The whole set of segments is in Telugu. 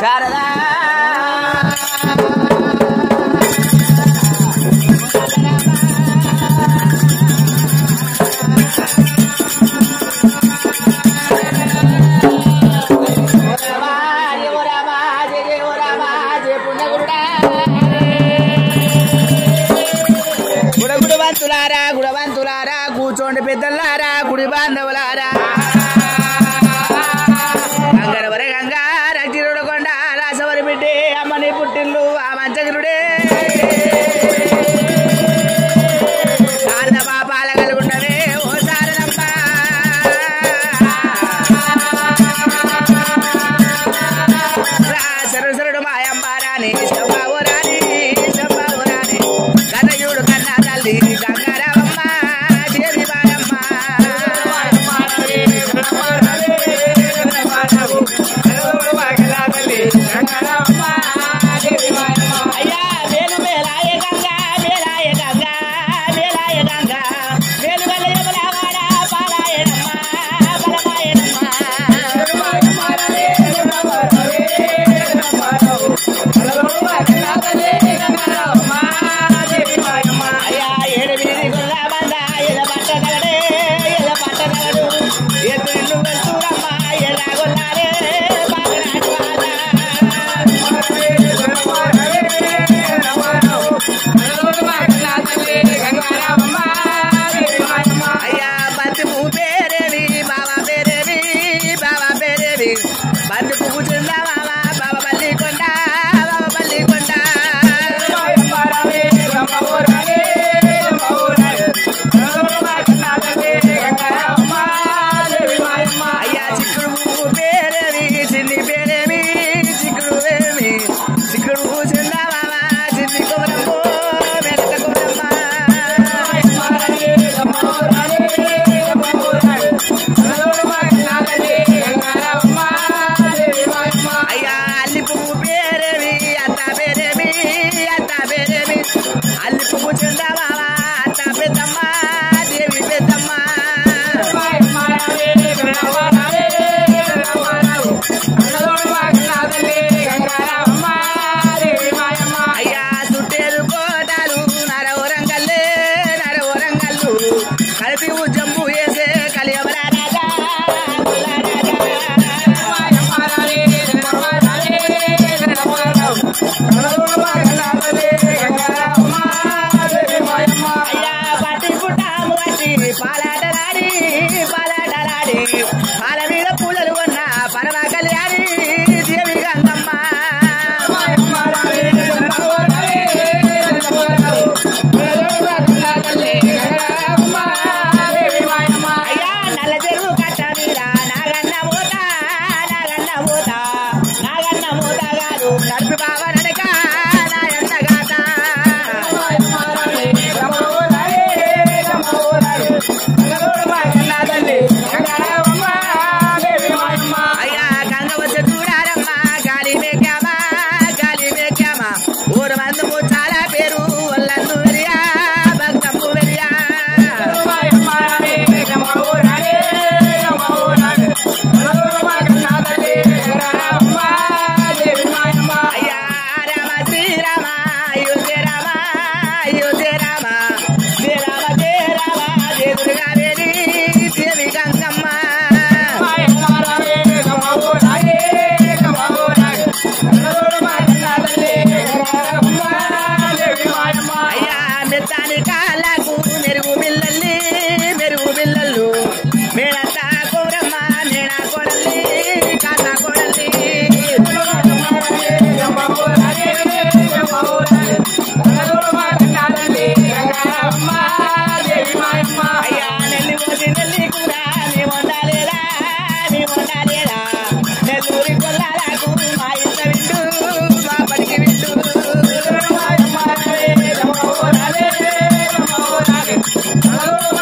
శారదా రామా, జయ రామా, జయ జయ రామా, జయ పుణ్యగురుడా. గుడగుడవంతులారా గుడవంతులారా కూర్చోండి పెద్దలారా గుడి బాంధవులారా గంగరవర గంగా రగిరుడు కొండ రాసవరి బిడ్డే అమ్మని పుట్టిల్లు ఆ మంచగిరుడే శారద పాపాల కలుగుండవే ఓ శారదమ్మ సరసరుడు మాయంబారాని శంభావురాని శంభావురాని కనయుడు కన్నా తల్లి గంగారామమ్మ దేవి బారమ్మ అయ్యా వేలు వేలాయ గంగా వేలాయ గంగా వేలాయ గంగా వేలు వల్ల యమలావాడ పాలాయనమ్మ బలమాయనమ్మ అయ్యా ఏడు వీధి గుల్ల బంద ఇలా పట్ట తగడే ఇలా పట్ట తగడు ఎత్తు ఇల్లు వెళ్తురమ్మ ఎలా గొల్లారే బాగనాటి అయ్యా బంతి పువ్వు పేరేవి బాబా పేరేవి బాబా పేరేవి బంతి పువ్వు చిందా బాబా బాబా బల్లి కొండ బాబా బల్లి కొండ అయ్యా చిక్కుడు పువ్వు పేరేవి చిన్ని పేరేవి చిక్కుడు వేమి చిక్కుడు పువ్వు చిందా బాబా చిన్ని కొమరమ్మ వెనక కొమరమ్మ అయ్యా అల్లి పువ్వు పేరేవి అత్త పేరేవి అత్త పేరేవి అల్లి పువ్వు చిందా బాబా అత్త పెద్దమ్మ దేవి పెద్దమ్మ అయ్యా చుట్టేరు కోటాలు నరవరంగల్లే నరవరంగల్లు కలిపి జంబు వేసే కలియవరా రాజా కుల రాజా. అయ్యా పట్టి పుట్టాము వచ్చి పాలాటలాడి పాలాటలాడి పాల మీద పూలలు కొన్న పరమ కళ్యాణి దేవి గంగమ్మ అయ్యా నల్ల చెరువు కట్ట మీద నాగన్న మూత నాగన్న మూత నాగన్న మూత గారు నడిపి బావ నడక నాయన్న గాత అయ్యా గంగ వచ్చి చూడారమ్మ గాలి మేకామా గాలి మేకామా ఊరు మందు చాలా పేరు ఒళ్ళందు వెరియా భక్తము వెరియా అయ్యా రామ శ్రీరామ అయోధ్య రామ అయోధ్య రామ జయ రామ జయ రామ జయ దుర్గా దేవి దేవి గంగమ్మ అయ్యా మెత్తాని కాళ్ళకు మెరుగు బిల్లల్లి మెరుగు బిల్లలు మేడంతా కోరమ్మ మేడా కొడల్లి కాళ్ళ కొడల్లి అయ్యా నెల్లి పోసి నెల్లి కూర నీ వండాలేరా నీ వండాలేరా నెల్లూరి కొల్లాలకు మా ఇంట విండు మా పడికి విండు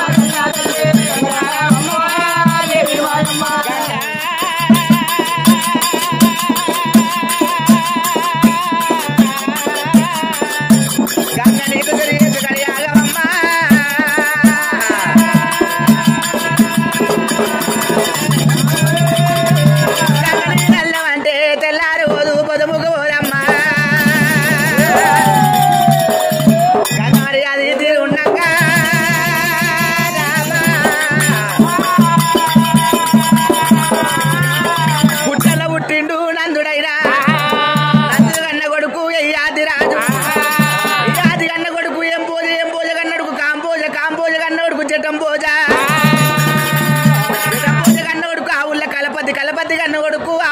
గంగా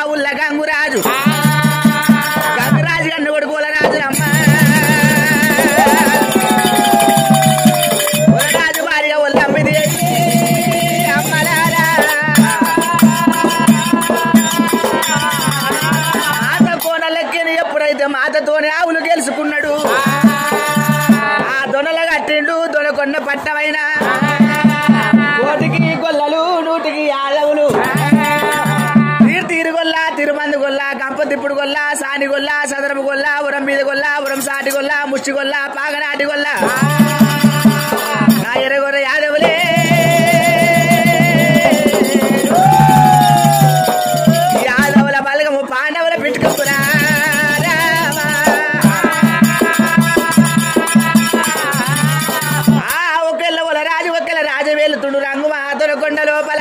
ఉల్ల గంగురాజు గంగురాజు కన్ను కొడుకు రాజు అమ్మ రాజు భార్య ఒళ్ళమ్మిది అమ్మలారా మాత కోనలెక్కిన ఎప్పుడైతే మాతతోనే ఆవులు గెలుచుకున్నాడు ఆ దొనల కట్టిండు దొనకొండ పట్టమైన కోటికి గొల్లలు నూటికి ఆడవులు తీరు తీరు గొల్ల తిరుమంది గొల్ల గంప తిప్పుడు గొల్ల సాని గొల్ల సదరపు గొల్ల ఉరం మీద గొల్ల ఉరం సాటి గొల్ల ముష్టి గొల్ల పాగనాటి గొల్ల నా ఎరగొర్ర యాదవులే యాదవుల బలగము పాండవుల పిట్టుకురా ఆ ఒకెళ్ళ ఒల రాజు ఒకెళ్ళ రాజు వెళ్తుడు రంగు మాతల కొండ లోపల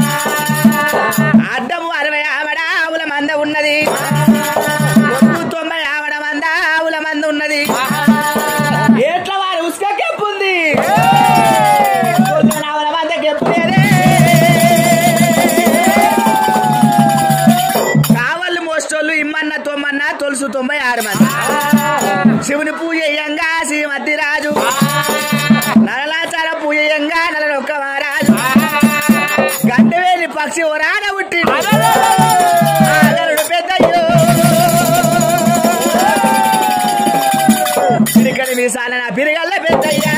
అడ్డము అరవై ఆవడ ఆవుల మంద ఉన్నది ఒడ్డు తొంభై ఆవడ మంద ఆవుల మంద ఉన్నది ఎట్ల వారు ఉసుక కెప్పుంది పొద్దున ఆవుల మంద కెప్పులేదే కావళ్ళు మోస్తోళ్ళు ఇమ్మన్న తొమ్మన్న తొలుసు తొంభై ఆరు మంది శివుని పూజయంగా శ్రీమతి రాజు నలలాచార పూజయంగా నలనొక్క మహారాజు గంటవేలి పక్షి ఓరాన పుట్టి పెద్దయ్యో పిరికడి మీసాల నా పిరిగల్ల పెద్దయ్యా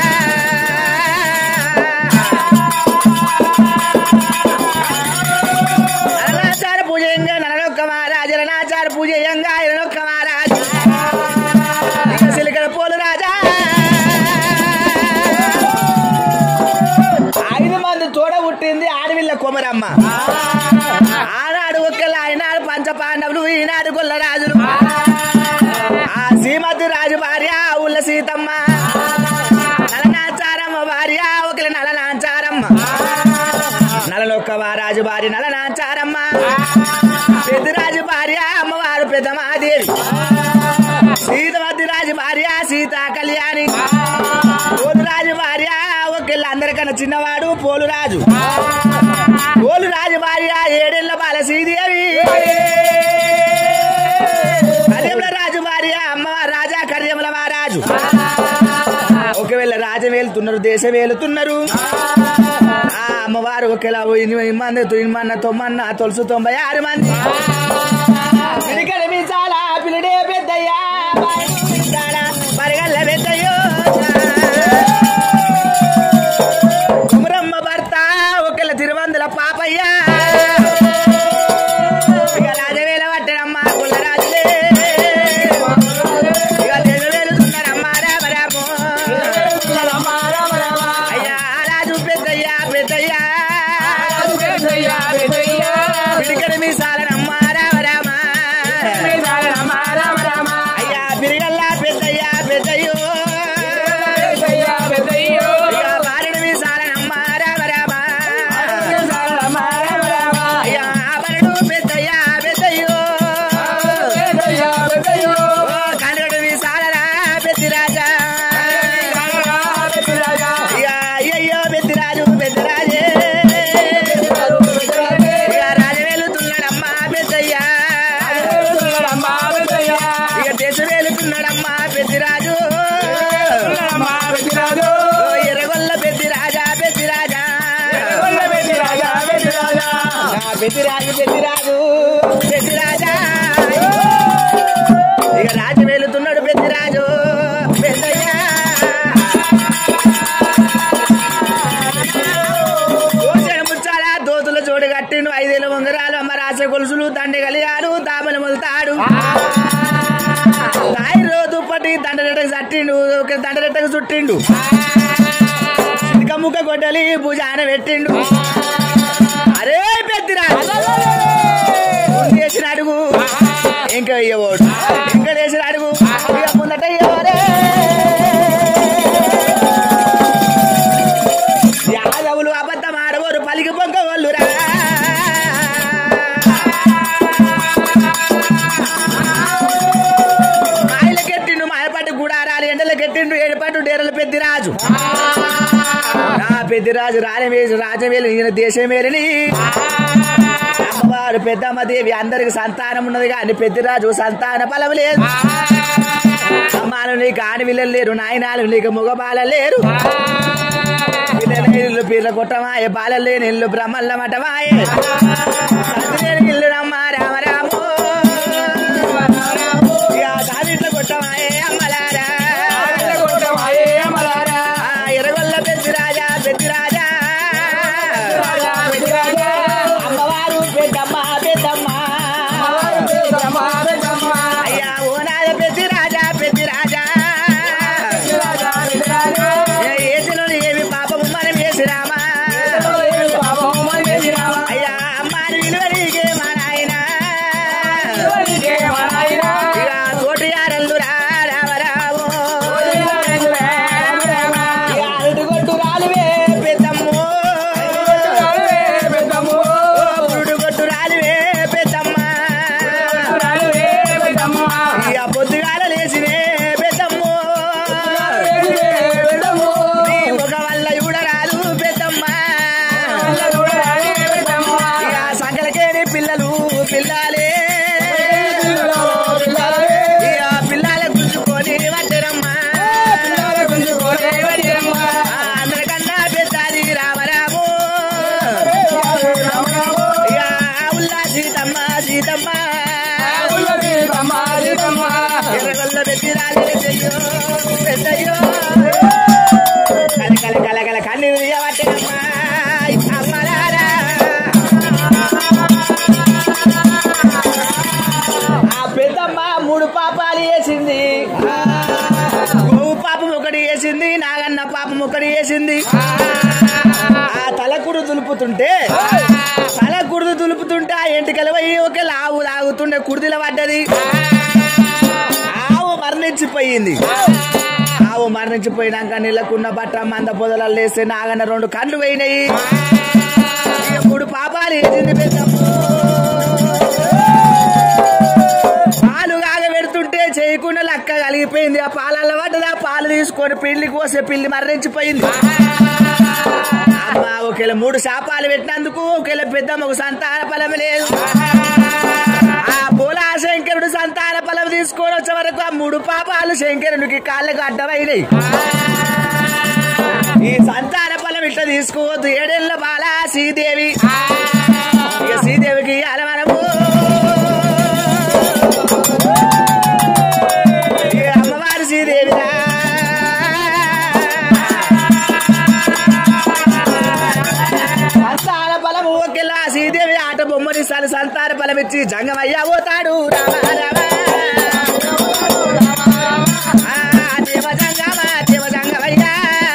నలనాచార పూజయంగా నలనొక్క మహారాజు నలనాచార పూజయంగా ఇలనొక్క మహారాజు ఇక సిలికల పోలు రాజా ఐదు మంది తోడ పుట్టింది ఆడవిల్ల కొమరమ్మ ఆనాడు ఒక్కల ఆయనాడు పంచ పాండవులు ఈనాడు గొల్ల రాజులు ఆ శ్రీమతి రాజు భార్య ఉల్ల సీతమ్మ నలనాచారమ్మ భార్య ఒకల నలనాచారమ్మ నలనొక్క రాజు భార్య నలనాచారమ్మ పెద్దరాజు భార్య అమ్మవారు పెద్దమాదేవి సీతమతి రాజు భార్య సీతా కళ్యాణి పోలురాజు భార్య ఒకళ్ళు అందరికన్నా చిన్నవాడు పోలురాజు పోలురాజు భార్య ఏడేళ్ల బాల శ్రీదేవి కర్యముల రాజు భార్య అమ్మ రాజా కర్యముల మహారాజు ఒకవేళ రాజ్యం వెళ్తున్నారు దేశం వెళ్తున్నారు ఆ అమ్మవారు ఒకేలా ఎనిమిది మంది తొమ్మిది మంది తొమ్మన్న తొలుసు తొంభై ఆరు మంది పిడికడ మీ చాలా పిల్లడే పెద్దయ్యా పరిగల్ల పెద్దయ్యో కుమరమ్మ భర్త ఒకళ్ళ తిరువందుల పాపయ్యా ఇక రాజవేల పట్టడమ్మ కులరాజులే ఇక తెగవేలుతున్నారమ్మ రామ రామో అయ్యా రాజు పెద్దయ్యా పెద్దయ్యా పిడికడ మీ సాలనమ్మ రామ రామ అయ్యా పిరిగల్లా పెద్దయ్యా పెద్దయ్యో ఇక బాలుడు మీ సాలనమ్మ రామ రామ అయ్యా ఆభరణు పెద్దయ్యా పెద్దయ్యో ఓ కనగడు మీ సాలరా పెద్దిరాజా ఇక అయ్యయ్యో పెద్దిరాజు పెద్దరాజే ఇక రాజు వెళ్తున్నాడమ్మా పెద్దయ్యా ఇక దేశం వెళ్తున్నాడమ్మా పెద్దిరాజు ఓ ఎర్రగొల్ల పెద్దిరాజా పెద్దిరాజా నా పెద్దిరాజు పెద్దిరాజు పెద్దిరాజా ఇక రాజు వెళుతున్నాడు పెద్దిరాజు పెద్దయ్యా దోసెడు ముచ్చాల దోతుల చోటు కట్టిండు ఐదేళ్ళ ఉంగరాలు అమ్మ రాస గొలుసులు దండ కలిగాడు దామలు మొదతాడు తాయి రోజు పట్టి దండరెట్టకు చట్టిండు ఒక దండరెట్టకు చుట్టిండు చిటిక ముక్క గొడ్డలి భుజాన పెట్టిండు అరే పెద్దిరా చేసిన అడుగు ఇంకా అయ్యేవాడు ఇంకా చేసిన అడుగు ఇక ముందట అయ్యేవారే యాదవులు అబద్ధం ఆడవారు పలికి పొంగ వాళ్ళురా మాయలకెట్టిండు మాయపాటి గుడారాలు ఎండలకెట్టిండు ఏడుపాటు డేరల పెద్దిరాజు నా పెద్దిరాజు రాజమేసి రాజమేలు ఈయన దేశమేలని అమ్మవారు నాడు పెద్దమ్మ దేవి అందరికి సంతానం ఉన్నది కానీ పెద్దిరాజు సంతాన ఫలం లేదు అమ్మాలు నీకు ఆడవిల్లలు లేరు నాయనాలు నీకు మగబాల లేరు ఇల్లు పీర్ల కొట్టమాయ బాలలు లేని ఇల్లు బ్రహ్మల్ల మఠమాయ లేని ఇల్లు రమ్మ రామ రాము ఇక సావిట్ల కొట్టమాయే అమ్మలారా ఆ ఎరగొల్ల పెద్దిరాజా పెద్దిరాజా అమ్మవారు పెద్దమ్మ పెద్దమ్మ అయ్యా ఓనాద పెద్దిరాజా పెద్దిరాజా ఏసులో ఏమి పాపము మనం వేసిరామా అయ్యా అమ్మాని విలువ నీకే మా నాయన ఇక తోటి యారల్లు రా రామరావు ఇక అరటి కొట్టు రాలువే పెద్దమ్ము పురుడు కొట్టు రాలువే పెద్దమ్మ ఇక పొద్దుగాల లేచినే పెద్దమ్ము నీ ముఖ వల్ల చూడరాదు పెద్దమ్మ ఇక సంకలకేని పిల్లలు పిల్లాలే ఇక పిల్లల గుంజుకొని వడ్డరమ్మా అందరికన్నా పెద్దది రామరాము ఇక ఉల్లా సీతమ్మ సీతమ్మ ఎర్రగొల్ల పెద్దిరాజే చెయ్యో పెద్దయ్యో కల కల కల కల కన్ను వడ్డరమ్మా అమ్మలారా ఆ పెద్దమ్మ మూడు పాపాలు వేసింది గోవు పాపం ఒకటి వేసింది నాగన్న పాపం ఒకటి వేసింది ఆ తలకుడు దులుపుతుంటే తలకుడు దులుపుతుంటే ఆ ఎంటికల పోయి ఒక లావు లాగుతుండే కుడిదిల పడ్డది ఆవు మరణించిపోయింది ఆవు మరణించిపోయినాక నీళ్ళకున్న బట్ట మంద పొదలలో వేస్తే నాగన్న రెండు కళ్ళు పోయినాయి ఇక మూడు పాపాలు వేసింది పెద్దమ్మ పాలు కాగ పెడుతుంటే చేయకుండా లక్క కలిగిపోయింది ఆ పాలల్ల పడ్డది ఆ పాలు తీసుకొని పిల్లికి పోసే పిల్లి మరణించిపోయింది అమ్మ ఒకేళ మూడు శాపాలు పెట్టినందుకు ఒకేళ పెద్దమ్మ ఒక సంతాన ఫలం లేదు ఆ పోలా శంకరుడు సంతాన ఫలం తీసుకొని వచ్చే వరకు ఆ మూడు పాపాలు శంకరుడికి కాళ్ళకు అడ్డమైనాయి ఈ సంతాన ఫలం ఇట్లా తీసుకోవద్దు ఏడేళ్ల బాల శ్రీదేవి ఇక శ్రీదేవికి అలవరము ఇక అమ్మవారు శ్రీదేవిరా సంతాన ఫలం ఓకెలా శ్రీదేవి ఆట బొమ్మని సరి సంతాన ఫలం ఇచ్చి జంగమయ్య పోతాడు రామ రామ ఆ, దేవ జంగమ దేవ జంగమయ్య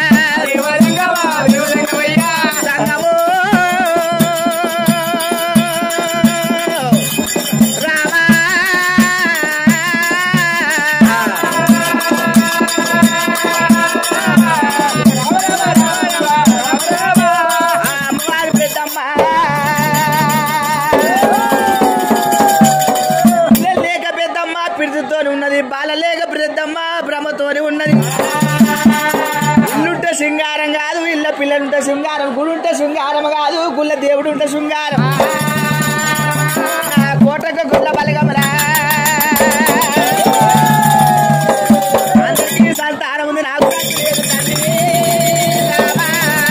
జంగమో రామ అమ్మవారి పెద్దమ్మ పిల్లలు లేక పెద్దమ్మ పిడితో ఉన్నది బాల లేక పెద్దమ్మ భ్రమతోని ఉన్నది ఇల్లుంటే శృంగారం కాదు ఇళ్ళ పిల్లలుంటే శృంగారం గుడుంటే శృంగారం కాదు గుళ్ళ దేవుడు ఉంటే శృంగారం ఆ కోటకు గుళ్ళ బలగమరా అందరికీ సంతానం ఉంది నాకు లేదు తండ్రి. రామా.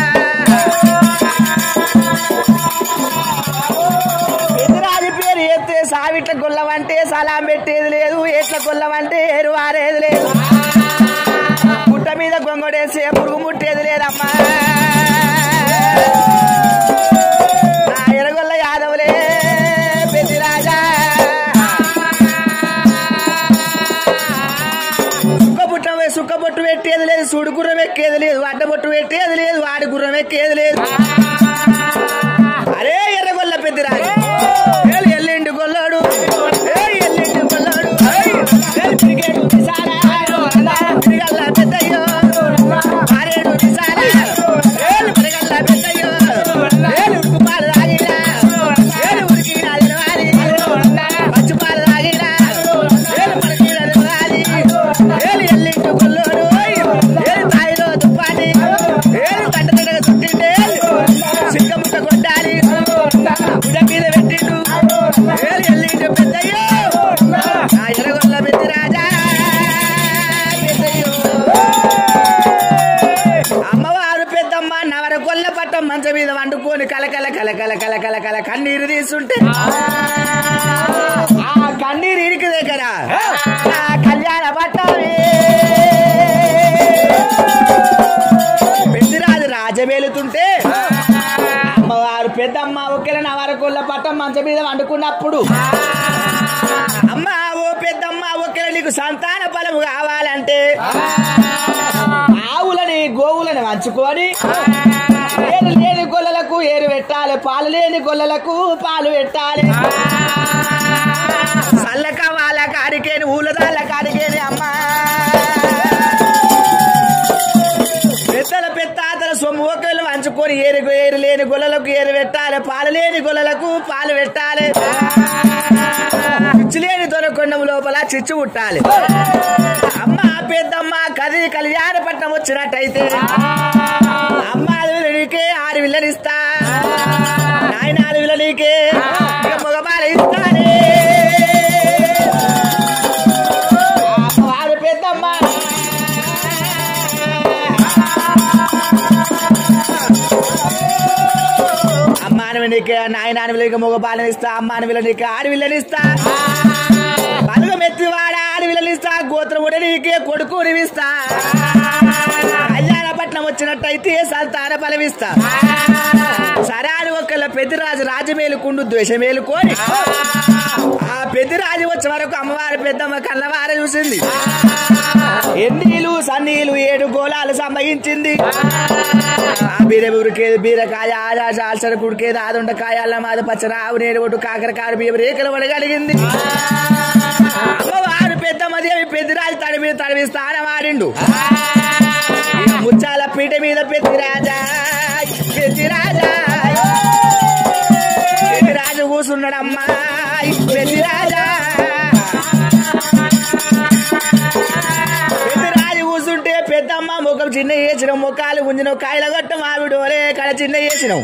ఎదురాది పేరు ఎత్తే సావిట్ల గొల్లవంటే సలాం పెట్టేది లేదు ఎట్ల గొల్లవంటే ఏరు వారేది లేదు పుట్ట మీద గొంగడేసి పురుగు ముట్టేది లేదమ్మా నా ఎరగొల్ల యాదవులే పెద్దిరాజా సుక్క పుట్ట సుక్క బొట్టు పెట్టేది లేదు సుడు గుర్రం ఎక్కేది లేదు అడ్డ బొట్టు పెట్టేది లేదు వాడి గుర్రం ఎక్కేది లేదు అరే ఎర్రగొల్ల పెద్దిరాజు ఏలు ఎల్లిండి గొల్లాడు ఏ ఎల్లిండి గొల్లాడు ఏలు క్రికెట్ విసారా తిరగల్ల పెద్దయ్యో ఆరేడు విసారా ఏలు తిరగల్ల పెద్దయ్యో ఏలు ఉడుకు పాలు తాగిరా ఏలు ఉడికి నాది పచ్చి పాలు తాగిరా ఏలు పడికి నాది ఏలు ఎల్లిండి గొల్లాడు ఏలు తాయిలో తుప్పాటి ఏలు కంట తిరగ చుట్టిండే కళ్ళార కన్నీరు తీసుంటే ఆ కన్నీరు ఇరికి దగ్గర ఆ కళ్యాణ పట్టాలి పెద్దిరాజు రాజమేలుతుంటే అమ్మవారు పెద్దమ్మ ఒకేలా నా వరకుళ్ళ పట్టం మంచం మీద వండుకున్నప్పుడు అమ్మ ఓ పెద్దమ్మ ఒకేలా నీకు సంతాన ఫలము కావాలంటే ఆవులని గోవులని వంచుకొని ఏరు లేని గొల్లలకు ఏరు పెట్టాలి పాలు లేని గొల్లలకు పాలు పెట్టాలి చల్లక వాళ్ళ కాడికేని ఊలదాళ్ళ కాడికేని అమ్మా పెద్దల పెత్తాతల సొమ్ము ఒకళ్ళు వంచుకొని ఏరు ఏరు లేని గొల్లలకు ఏరు పెట్టాలి పాలు లేని గొల్లలకు పాలు పెట్టాలి చిచ్చు లేని దొరకొండం లోపల చిచ్చు పుట్టాలి అమ్మ పెద్దమ్మ కది కళ్యాణపట్నం వచ్చినట్టయితే అమ్మ అడవిలో నీకే ఆరు విల్లనిస్తా నాయన అడవిలో నీకే ఇక మగబాల ఇస్తానే వాడు పెద్దమ్మ అమ్మాని నీకే నాయన అడవిలోకి మగ బాలనిస్తా అమ్మాని విల్ల నీకే ఆడి విల్లనిస్తా పలుగ మెత్తివాడ ఆడి విల్లనిస్తా గోత్రం కూడా నీకే కొడుకు నివిస్తా కళ్యాణపట్నం వచ్చినట్టయితే సంతాన బలమిస్తా సరే అని ఒకళ్ళ పెద్దరాజు రాజమేలుకుండు ద్వేషమేలుకొని ఆ పెద్దరాజు వచ్చే వరకు అమ్మవారి పెద్దమ్మ కళ్ళవార చూసింది ఎన్నీలు సన్నీలు ఏడు గోళాలు సంభవించింది ఆ బీర ఉరికేది బీరకాయ ఆజాజ ఆల్సర కుడికేది ఆదుండకాయ అల్ల మాద పచ్చర ఆవు నేడు ఒట్టు కాకరకాయ బియ్యం రేఖలు పడగలిగింది అమ్మవారు పెద్దమ్మ దేవి పెద్దరాజు తడి మీద తడివి స్థానం ఆడిండు ఇక ముచ్చాల పీట మీద పెద్దిరాజా పెద్దిరాజా పెద్దిరాజు కూసున్నాడమ్మా పెద్దిరాజా పెద్దిరాజు కూసుంటే పెద్దమ్మ ముఖం చిన్న వేసిన ముఖాలు గుంజిన కాయల గొట్ట మావిడోలే కడ చిన్న వేసినాం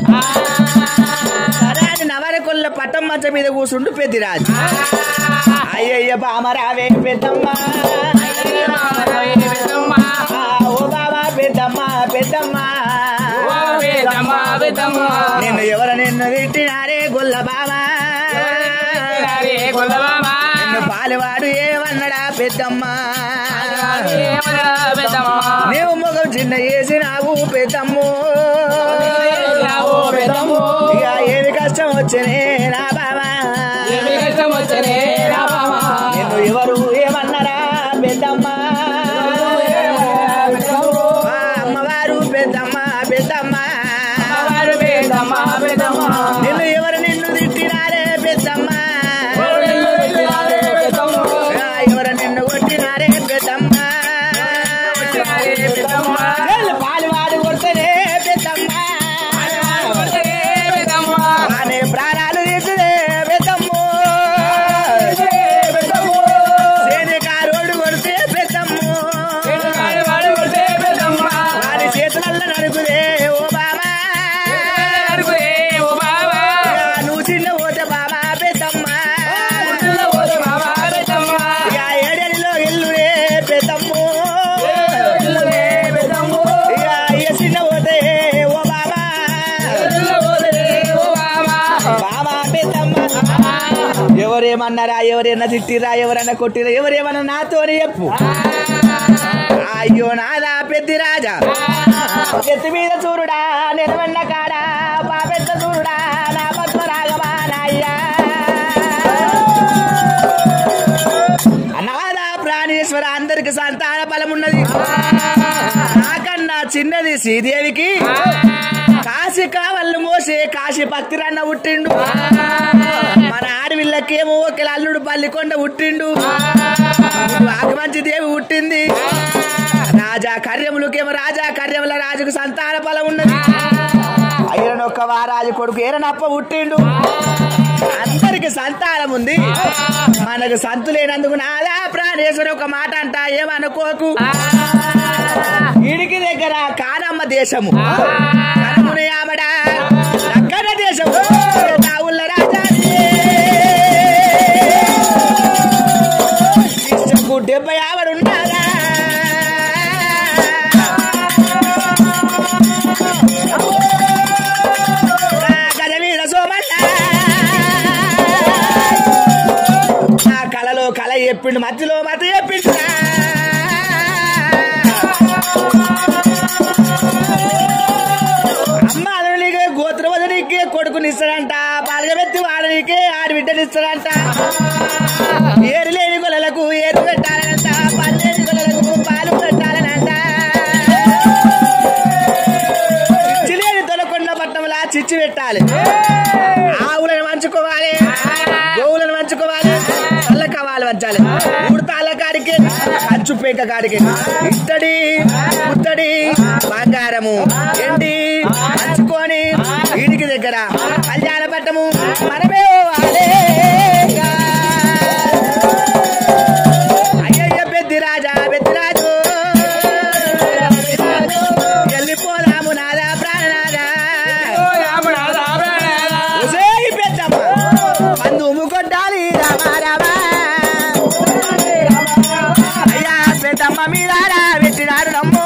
సరే నవరకొల్ల పట్టం మంచం మీద కూసుండు పెద్దిరాజు అయ్యయ్య బామరావే పెద్దమ్మ ఆ, ఓ బాబా పెద్దమ్మ పెద్దమ్మ నిన్ను ఎవరు నిన్ను తిట్టినారే గొల్ల బాబా నిన్ను పాలువాడు ఏమన్నాడా పెద్దమ్మ నీవు ముఖం చిన్న వేసినావు పెద్దమ్ము ఇక ఏమి కష్టం వచ్చనే నా బాబా నిన్ను ఎవరు ఏమన్నారా పెద్దమ్మ ఆ, అమ్మవారు పెద్దమ్మ పెద్దమ్మ నిన్ను ఎవరు నిన్ను తిట్టినారే పెద్దమ్మ ఆ, ఎవరు నిన్ను కొట్టినారే పెద్దమ్మ చెల్లు పాలు వాడు కొడితేనే పెద్దమ్మ అనే ప్రాణాలు తీసినే పెద్దమ్ము సేనికారోడు కొడితే పెద్దమ్ము వాడి చేతులల్ల నడుపుదే ఓ బాబా నువ్వు చిన్న పోతే బాబా పెద్దమ్మ ఇక ఏడేడిలో ఇల్లునే పెద్దమ్ము ఇక ఇక చిన్న పోతే ఓ బాబా బాబా పెద్దమ్మ ఎవరేమన్నారా ఎవరైనా తిట్టిరా ఎవరైనా కొట్టిరా ఎవరేమన్నా నాతోనే చెప్పు అయ్యో నాదా పెద్ది రాజా ఎత్తి మీద చూరుడా నిలవన్న కాడా పాపెత్త చూరుడా నా పద్మ రాగమా నాయ్యా నాదా ప్రాణేశ్వర అందరికి సంతాన బలం ఉన్నది నాకన్నా చిన్నది శ్రీదేవికి కాశీ కావళ్ళు మోసే కాశీ భక్తిరన్న పుట్టిండు మన ఆడవిళ్ళకేమో ఒక అల్లుడు పల్లికొండ పుట్టిండు ఆగమంచి దేవి పుట్టింది రాజా కార్యములకేమో రాజా కార్యముల రాజుకు సంతాన బలం ఉన్నది అయ్యనొక్క వారాజు కొడుకు ఏరనప్ప పుట్టిండు అందరికి సంతానం ఉంది మనకు సంతు లేనందుకు నాదా ప్రాణేశ్వర ఒక మాట అంట ఏమనుకోకు ఇడికి దగ్గర కానమ్మ దేశము కనుముని ఆమడ దక్కన దేశము రావుల రాజా ఇష్టకు డెబ్బై ఆవడున్నారా గజవీర సోమన్న కలలో కల చెప్పిండు మధ్యలో మత చెప్పిండు అమ్మ అదనికి గోత్రవదనికి కొడుకునిస్తాడంట పాలగబెత్తి వాడనికి ఆడబిడ్డనిస్తాడంట ఏరు లేని గొలలకు ఏరు పెట్టాలనంట పాలు లేని గొలలకు పాలు పెట్టాలనంట చిచ్చి లేని తొలకొండ పట్టణంలా చిచ్చి పెట్టాలి ఆవులను మంచుకోవాలి గోవులను మంచుకోవాలి చల్ల కవాలి వంచాలి ఉడతాల కాడికి కంచు పేక కాడికి ఇత్తడి ముత్తడి బంగారము ఎండి మంచుకొని వీడికి దగ్గర కళ్యాణ పట్టము మనమే పోవాలి. అయ్యయ్య పెద్ది రాజా పెద్ది రాజు వెళ్ళిపోదాము నాదా ప్రాణనాదా ఒసేయ్ పెద్దమ్మ పందుము కొట్టాలి రామా రామా అయ్యా పెద్దమ్మ మీద పెట్టినాడు నమ్ము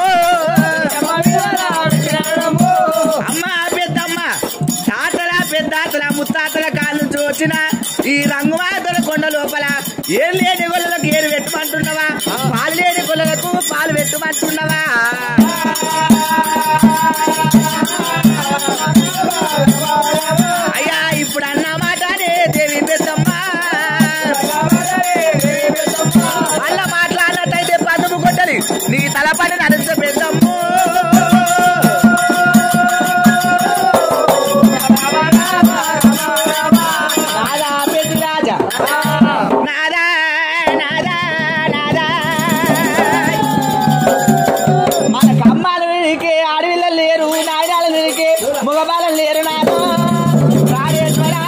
అమ్మ పెద్దమ్మ తాతల పెద్దాతల ముత్తాతల కాళ్ళు నుంచి వచ్చిన ఈ రంగుమాతల కొండ లోపల ఏం లేని గొల్లలకు ఏరు పెట్టమంటున్నావా పాలు లేని గొల్లలకు పాలు పెట్టమంటున్నావా అయ్యా ఇప్పుడు అన్న మాటనే దేవి పెద్దమ్మ మళ్ళా మాట్లాడినట్టయితే పదుపు కొట్టని నీ తలపడి నడిచే పెద్దమ్మ నాదా పెద్ద రాజా నాదా నాదా నాదా మనకు అమ్మాలు నీకే ఆడవిల్లలు లేరు నాయనాలు నీకే మగబాలు లేరు నాదో రాజేశ్వరా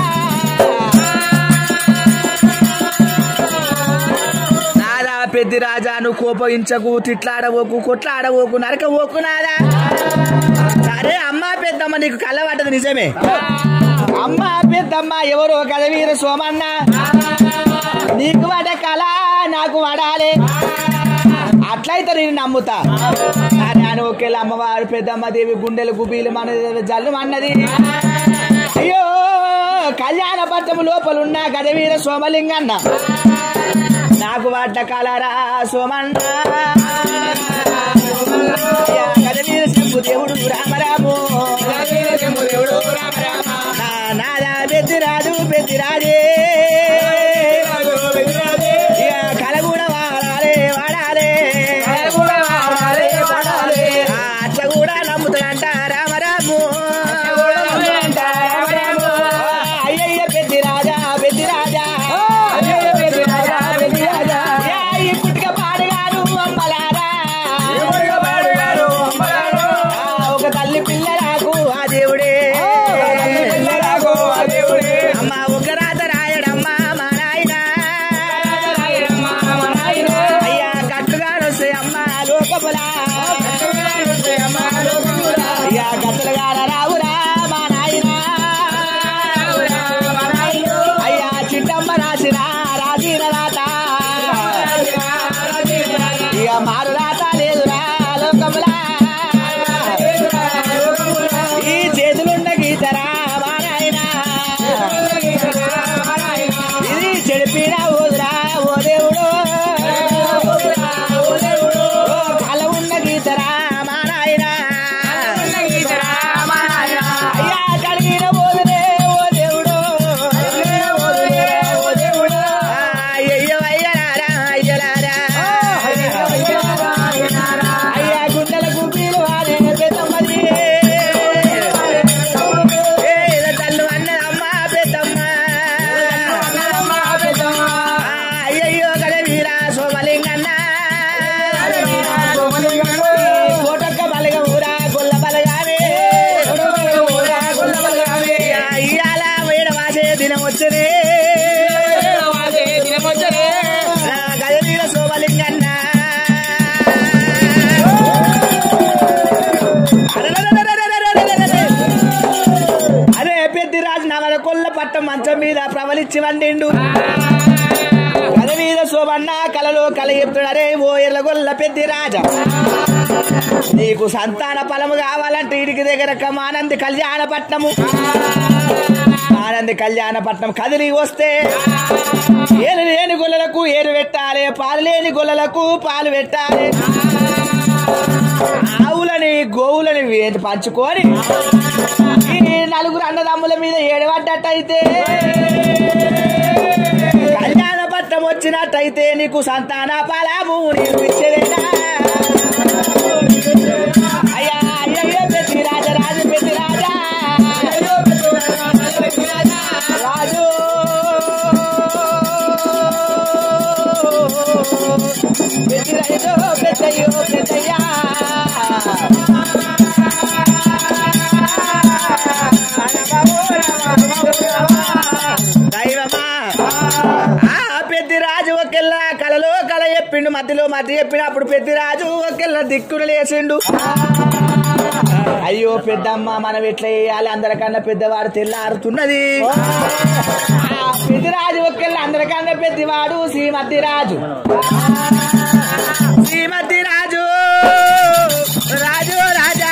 నాదా పెద్ది రాజా నువ్వు కోపగించకు తిట్లాడవోకు కొట్లాడవోకు నరకవోకు నాదా సరే అమ్మ పెద్దమ్మ నీకు కళ్ళ పడ్డది నిజమే అమ్మ పెద్దమ్మ ఎవరో కథ వీర సోమన్న నీకు పడ కళ నాకు పడాలి అట్లయితే నేను నమ్ముతా కానీ అని ఒకేలా అమ్మవారు పెద్దమ్మ దేవి గుండెలు గుబీలు మన జల్లు అన్నది అయ్యో కళ్యాణ పట్టము లోపలున్న గదవీర సోమలింగన్న నాకు పడ్డ కలరా సోమన్న అయ్యా, గదవీర శంభు దేవుడు రామరాము నా నాదా పెద్దిరాజు పెద్దిరాజే ఇక కల కూడా వాడాలి వాడాలి ఆ, అట్లా కూడా నమ్ముతాడంట రామరాము అయ్యయ్య పెద్ది రాజా పెద్ది రాజా యా, ఈ పుట్టుక పాడుగాను అమ్మలారా ఆ, ఒక తల్లి పిల్లలకు ఆ దేవుడే అమ్మ ఒక రాత రాయడమ్మా మా నాయన అయ్యా కట్టుగా వస్తే అమ్మ లోకములా అయ్యా కట్టులుగా రావురా మా నాయన అయ్యా చిట్టమ్మ రాసిన రాసిన రాత ఇక మారు రాత లేదురా లోకములా ఈ చేతులున్న గీతరా మా నాయన ఇది చెడిపిన ఓదురా ఓ దేవుడు ఓ కల ఉన్న గీతరా మా నాయన అయ్యా కడిగిన ఓదురే ఓ దేవుడు ఆ, అయ్యయ్యో అయ్యలారా అయ్యలారా అయ్యా గుండెల గుబ్బీలు వాడే పెద్దమ్మది ఏ తల్లు అన్నదమ్మ పెద్దమ్మ ఆ, అయ్యయ్యో కల వీరా సోమలింగన్న కోటొక్క బలగ ఊరా గొల్ల బలగానే ఇయ్యాల వేడ వాసే దినం వచ్చనే గజవీర సోమలింగన్న అదే పెద్ది రాజు నవల కొల్ల పట్ట మంచం మీద ప్రవలిచ్చి వండిండు కల మీద శోభన్న కలలో కల చెప్తాడు అరే ఓ ఎర్రగొల్ల పెద్ది రాజా నీకు సంతాన ఫలము కావాలంటే ఇడికి దగ్గర ఆనంది కళ్యాణ పట్నము ఆనంది కళ్యాణ పట్నం కదిలి వస్తే ఏలు లేని గొల్లలకు ఏరు పెట్టాలి పాలు లేని గొల్లలకు పాలు పెట్టాలి ఆవులని గోవులని వేటి పంచుకొని ఈ నలుగురు అన్నదమ్ముల మీద ఏడబడ్డట్టయితే కళ్యాణ పట్టం వచ్చినట్టయితే నీకు సంతాన ఫలము నీకు ఇచ్చేదేనా అయ్యా అయ్యయ్యో పెద్ది రాజా రాజు పెద్ది రాజా రాజు పెద్ది రైతు పెద్దయ్యో పెద్దయ్యా దైవమా ఆ పెద్దిరాజు ఒకెల్లా కలలో కల చెప్పిండు మధ్యలో మధ్య చెప్పినప్పుడు పెద్దిరాజు ఒకెల్లా దిక్కును లేచిండు అయ్యో పెద్దమ్మ మనం ఎట్లా వేయాలి అందరికన్నా పెద్దవాడు తెల్లారుతున్నది ఆ పెద్దిరాజు ఒకెల్లా అందరికన్నా పెద్దవాడు శ్రీమతి రాజు శ్రీమతి రాజు రాజు రాజా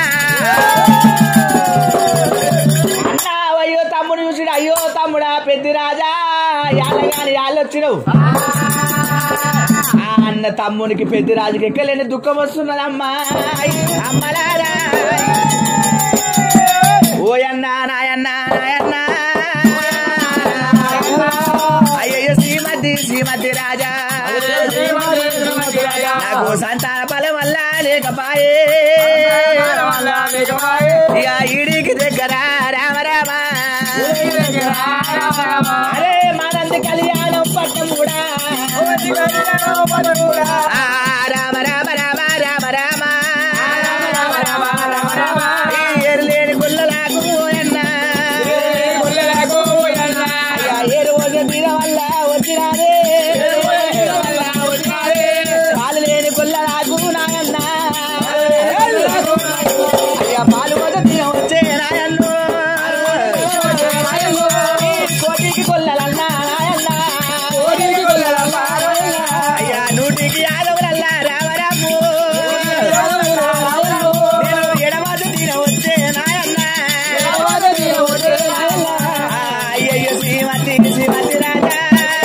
అన్నా అయ్యో తమ్ముడు చూసిడు అయ్యో తమ్ముడా పెద్ది రాజా యాలగాని యాళ్ళొచ్చినవు ఆ అన్న తమ్మునికి పెద్ది రాజుకి ఎక్కలేని దుఃఖం వస్తున్నదమ్మా అమ్మలారా ఓయన్నా నాయన్నా నాయన్నా అయ్యయ్యో శ్రీమతి శ్రీమతి రాజా నాకు సంతాన బలం వల్ల లేకపాయే ఇక ఈడికి దగ్గర రామ రామ అరే మనంది కళ్యాణం పట్టం కూడా ఆ, రామ రామ రామ రామ రామ ఈ ఎరులేని గుల్లలాగు పోయన్నా అయ్యా, ఏరు రోజు మీద వల్ల వచ్చినారే పాలు లేని గుల్లలాగు నాయన్నా అయ్యా పాలు మొదటి వచ్చే నాయన్ను కోటికి కొల్లలన్నా నాయన్నా అయ్యా నూటికి యాదవులల్లా రామరాము నేను ఎడమాత తీర వచ్చే నాయన్నా ఆ, అయ్యయ్యో శ్రీమతి శ్రీమతి రాజా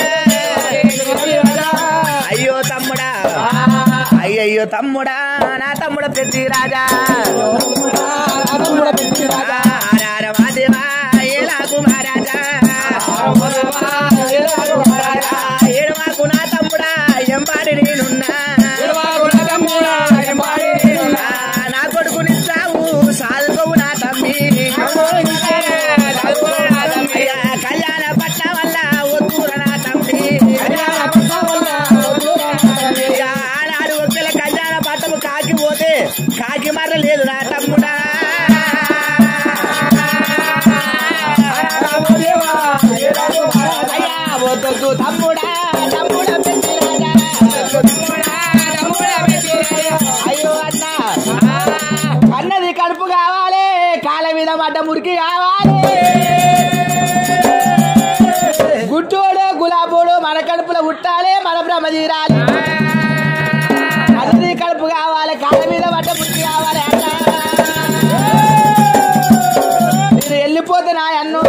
అయ్యో తమ్ముడా అయ్యయ్యో తమ్ముడా నా తమ్ముడ పెద్ది రాజా ఆరార మాదేవా ఏలాకు మహారాజా ఏడవాకు నా తమ్ముడా ఎంబాడి నేనున్నా ఆ, నా కొడుకునిస్తావు సాధుకోవు నా తమ్మి అయ్యా కళ్యాణ పట్ట వల్ల వద్దుర నా తమ్మి ఇక ఆనాడు ఒక్కల కళ్యాణ పట్టము కాకిపోతే కాకి మర్ర లేదు నా తమ్ముడా అయ్యా వద్దు తమ్ముడా తమ్ముడా పెద్ద అయ్యో అన్న అన్నది కడుపు కావాలి కాళ్ళ మీద పడ్డ మురికి కావాలి గుట్టోడు గులాబోడు మన కడుపులో పుట్టాలి మన బ్రహ్మ తీరాలి అన్నది కడుపు కావాలి కాళ్ళ మీద పడ్డ మురికి కావాలి అన్న నేను వెళ్ళిపోతే నా అన్ను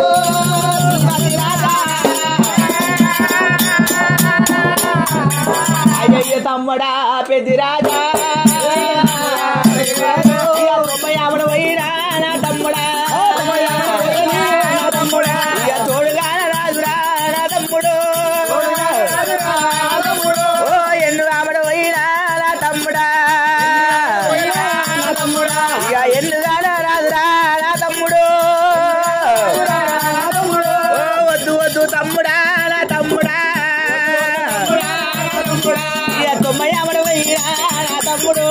అయ్యయ్య తమ్ముడా పెద్దిరాజా తొంభై ఆవిడ పోయినా నా తమ్ముడా నా తమ్ముడా ఇక తోడుగా రాజురా నా తమ్ముడు ఓ ఎన్ను ఆవిడ పోయినా నా తమ్ముడా ఇక ఎన్నుగా రాజురా నా తమ్ముడు ఓ వద్దు వద్దు తమ్ముడా నా తమ్ముడా ఇక తొంభై ఆవిడ పోయినా నా తమ్ముడు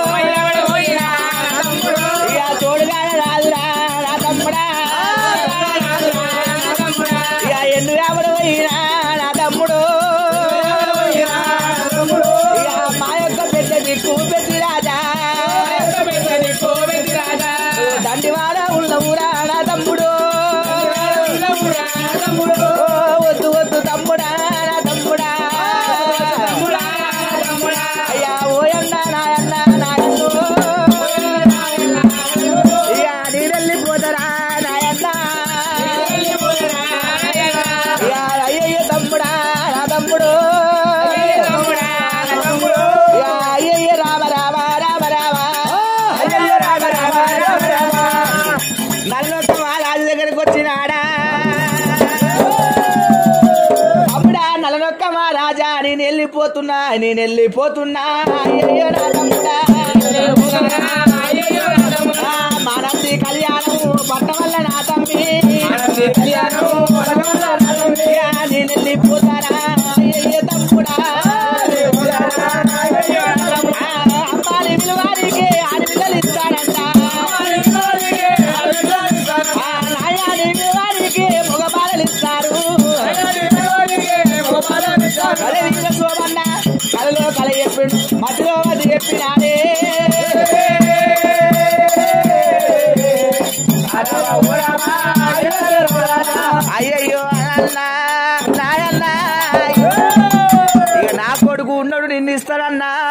ఇక తోడుగా రాదురా నా తమ్ముడా ఇక ఎన్ను ఆవిడ పోయినా నా తమ్ముడు ఇక మా యొక్క పెద్ద దిక్కు పెద్ద రాజా దండివాడ ఉన్న ఊరా నా తమ్ముడు ఓ, వద్దు వద్దు తమ్ముడా నా తమ్ముడా అయ్యా ఓయన్న నాయన్న నా నేను వెళ్ళిపోతున్నా నేను వెళ్ళిపోతున్నా అయ్యయ్యో నా తమ్ముడా. ఆ, మానంది కళ్యాణం పట్ట వల్ల నా తమ్మి యా, నేను వెళ్ళిపోతానా అయ్యయ్యో తమ్ముడా ఆ, అమ్మాలి పిలువారికి ఆడపిల్లలు ఇస్తాడంట ఆ, నాయాలి పిలువారికి మగ బాలలు ఇస్తారు కల వీర సోమన్న కలలో కల చెప్పిండు మధ్యలో మధ్య చెప్పినాడే అయ్యయ్యో అన్నా నాయన్నా అయ్యో. ఇక నా కొడుకు ఉన్నాడు నిన్ను ఇస్తాడన్నా